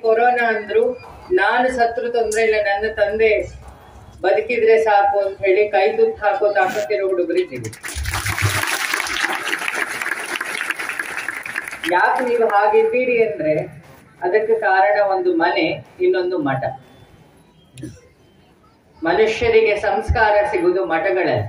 Corona ಅಂದ್ರು ನಾನು ಸತ್ರು ತೊಂದ್ರೆ ಇಲ್ಲ ನನ್ನ ತಂದೆ ಬದುಕಿದ್ರೆ ಸಾಕು ಅಂತ ಹೇಳಿ ಕೈ ತುತ್ತು ಹಾಕೋ ತಾಕತ್ತಿರೋ ಹುಡುಗರಿದ್ದೀವಿ ಯಾಕೆ ನೀವು ಹಾಗಿದ್ದೀರಿ ಅಂದ್ರೆ ಅದಕ್ಕೆ ಕಾರಣ ಒಂದು ಮನೆ ಇನ್ನೊಂದು ಮಠ ಮನುಷ್ಯರಿಗೆ ಸಂಸ್ಕಾರ ಸಿಗುವುದು ಮಠಗಳಲ್ಲಿ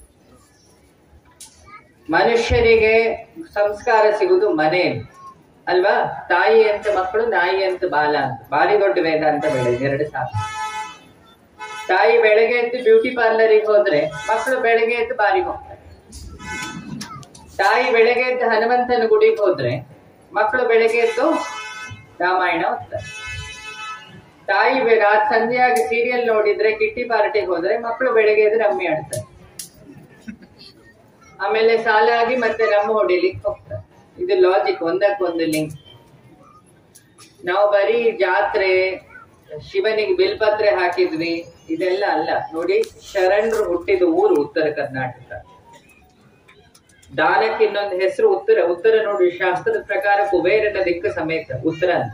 ಮನುಷ್ಯರಿಗೆ ಸಂಸ್ಕಾರ ಸಿಗುವುದು ಮನೆಯಲ್ಲಿ ಅಲ್ವಾ ತಾಯಿ ಅಂತ ಮಕ್ಕಳು ನಾಯಿ ಅಂತ ಬಾಲ ಅಂತ ಭಾರಿ ದೊಡ್ಡ ವೇದ ಅಂತ ಬೆಳೆದ ಎರಡು ಸಾಕು ತಾಯಿ ಬೆಳಗ್ಗೆ ಎದ್ದು ಬ್ಯೂಟಿ ಪಾರ್ಲರಿಗೆ ಹೋದ್ರೆ ಮಕ್ಕಳು ಬೆಳಗ್ಗೆ ಎದ್ದು ಬಾರಿಗೆ ಹೋಗ್ತಾರೆ ತಾಯಿ ಬೆಳಗ್ಗೆ ಎದ್ದು ಹನುಮಂತನ ಗುಡಿಗೆ ಹೋದ್ರೆ ಮಕ್ಕಳು ಬೆಳಗ್ಗೆ ಎದ್ದು ರಾಮಾಯಣ ಓದ್ತಾರೆ ತಾಯಿ ಬೆ- ರಾತ್ ಸಂಜೆಯಾಗಿ ಸೀರಿಯಲ್ ನೋಡಿದ್ರೆ ಕಿಟ್ಟಿ ಪಾರ್ಟಿಗೆ ಹೋದ್ರೆ ಮಕ್ಕಳು ಬೆಳಗ್ಗೆ ಎದ್ದು ರಮ್ಮಿ ಆಡ್ತಾರೆ ಆಮೇಲೆ ಸಾಲಾಗಿ ಮತ್ತೆ ರಮ್ಮ ಹೊಡಿಲಿಕ್ಕೆ ಹೋಗ್ತಾರೆ ಇದು ಲಾಜಿಕ್ ಒಂದಕ್ಕೊಂದು ಲಿಂಕ್ ನಾವು ಬರೀ ಜಾತ್ರೆ ಶಿವನಿಗೆ ಬಿಲ್ಪತ್ರೆ ಹಾಕಿದ್ವಿ ಇದೆಲ್ಲ ಅಲ್ಲ ನೋಡಿ ಶರಣರು ಹುಟ್ಟಿದ ಊರು ಉತ್ತರ ಕರ್ನಾಟಕ ದಾನಕ್ಕೆ ಇನ್ನೊಂದು ಹೆಸರು ಉತ್ತರ ಉತ್ತರ ನೋಡಿ ಶಾಸ್ತ್ರದ ಪ್ರಕಾರ ಕುಬೇರನ ದಿಕ್ಕು ಸಮೇತ ಉತ್ತರ ಅಂತ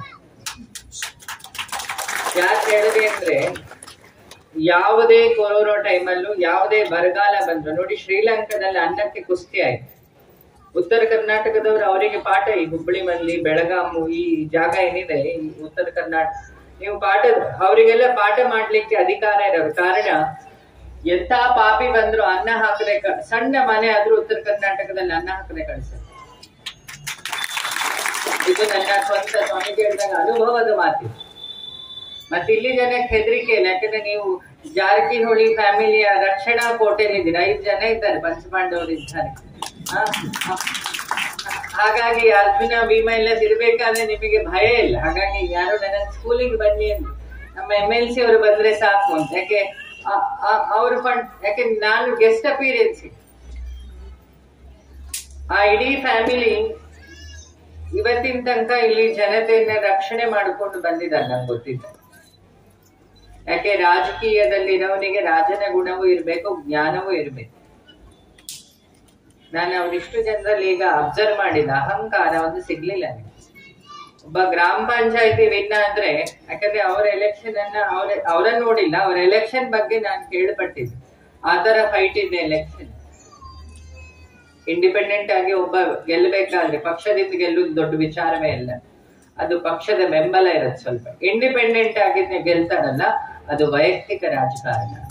ಯಾಕೆ ಹೇಳಿದೆ ಅಂದ್ರೆ ಯಾವುದೇ ಕೊರೋನಾ ಟೈಮಲ್ಲೂ ಯಾವುದೇ ಬರಗಾಲ ಬಂದ್ರು ನೋಡಿ ಶ್ರೀಲಂಕಾದಲ್ಲಿ ಅನ್ನಕ್ಕೆ ಕುಸ್ತಿ ಆಯ್ತು ಉತ್ತರ ಕರ್ನಾಟಕದವರು ಅವರಿಗೆ ಪಾಠ ಈ ಹುಬ್ಬಳ್ಳಿ ಮಲ್ಲಿ ಬೆಳಗಾಮು ಈ ಜಾಗ ಏನಿದೆ ಈ ಉತ್ತರ ಕರ್ನಾಟಕ ನೀವು ಪಾಠ ಅವರಿಗೆಲ್ಲ ಪಾಠ ಮಾಡ್ಲಿಕ್ಕೆ ಅಧಿಕಾರ ಇರೋರು ಕಾರಣ ಎಂತ ಪಾಪಿ ಬಂದ್ರು ಅನ್ನ ಹಾಕದೆ ಕ- ಸಣ್ಣ ಮನೆ ಆದ್ರೂ ಉತ್ತರ ಕರ್ನಾಟಕದಲ್ಲಿ ಅನ್ನ ಹಾಕದೆ ಕಳಿಸ್ತಾರೆ ಇದು ನನ್ನ ಸ್ವಂತ ಸ್ವಾಮೀಜಿ ಹೇಳಿದಾಗ ಅನುಭವದ ಮಾತು ಮತ್ತೆ ಇಲ್ಲಿ ಜನಕ್ಕೆ ಹೆದರಿಕೆ ಇಲ್ಲ ಯಾಕಂದ್ರೆ ನೀವು ಜಾರಕಿಹೊಳಿ ಫ್ಯಾಮಿಲಿಯ ರಕ್ಷಣಾ ಕೋಟೆಲಿದ್ದೀರಾ ಐದು ಜನ ಇದ್ದಾರೆ ಪಂಚಪಾಂಡವರು ಇದ್ದಾರೆ ಆ, ಆ, ಹಾಗಾಗಿ ಅರ್ಜುನ ಭೀಮ ಎಲ್ಲ ಇರ್ಬೇಕಾದ್ರೆ ನಿಮಗೆ ಭಯ ಇಲ್ಲ ಹಾಗಾಗಿ ಯಾರು ನನ್ನ ಸ್ಕೂಲಿಗೆ ಬನ್ನಿ ಅಂತ ನಮ್ಮ ಎಮ್ ಎಲ್ ಸಿ ಅವರು ಬಂದ್ರೆ ಸಾಕು ಅಂತ ಯಾಕೆ ಅವರು ಫಂಡ್ ಯಾಕೆ ನಾನು ಗೆಸ್ಟ್ ಅಪಿಯರೆನ್ಸ್ ಆ ಇಡೀ ಫ್ಯಾಮಿಲಿ ಇವತ್ತಿನ ತನಕ ಇಲ್ಲಿ ಜನತೆಯನ್ನ ರಕ್ಷಣೆ ಮಾಡಿಕೊಂಡು ಬಂದಿದ್ದಾರೆ ನಂಗೆ ಗೊತ್ತಿದ್ದ ಯಾಕೆ ರಾಜಕೀಯದಲ್ಲಿರೋವನಿಗೆ ರಾಜನ ಗುಣವೂ ಇರಬೇಕು ಜ್ಞಾನವೂ ಇರಬೇಕು ನಾನು ಅವರಿಷ್ಟು ಜನರಲ್ಲಿ ಈಗ ಅಬ್ಸರ್ವ್ ಮಾಡಿದ ಅಹಂಕಾರ ಒಂದು ಸಿಗ್ಲಿಲ್ಲ ನನಗೆ. ಒಬ್ಬ ಗ್ರಾಮ ಪಂಚಾಯತಿ ವಿನ್ನ ಅಂದ್ರೆ ಯಾಕಂದ್ರೆ ಅವರ ಎಲೆಕ್ಷನ್ ಅನ್ನ ಅವ್ರ ಅವರನ್ನ ನೋಡಿಲ್ಲ ಅವ್ರ ಎಲೆಕ್ಷನ್ ಬಗ್ಗೆ ನಾನು ಕೇಳ್ಪಟ್ಟಿದ್ದೆ ಆ ತರ ಫೈಟ್ ಇದೆ ಎಲೆಕ್ಷನ್ ಇಂಡಿಪೆಂಡೆಂಟ್ ಆಗಿ ಒಬ್ಬ ಗೆಲ್ಲಬೇಕಾದ್ರೆ ಪಕ್ಷದಿಂದ ಗೆಲ್ಲುವುದು ದೊಡ್ಡ ವಿಚಾರವೇ ಇಲ್ಲ ಅದು ಪಕ್ಷದ ಬೆಂಬಲ ಇರುತ್ತೆ ಸ್ವಲ್ಪ ಇಂಡಿಪೆಂಡೆಂಟ್ ಆಗಿ ನೀವು ಗೆಲ್ತಾರಲ್ಲ ಅದು ವೈಯಕ್ತಿಕ ರಾಜಕಾರಣ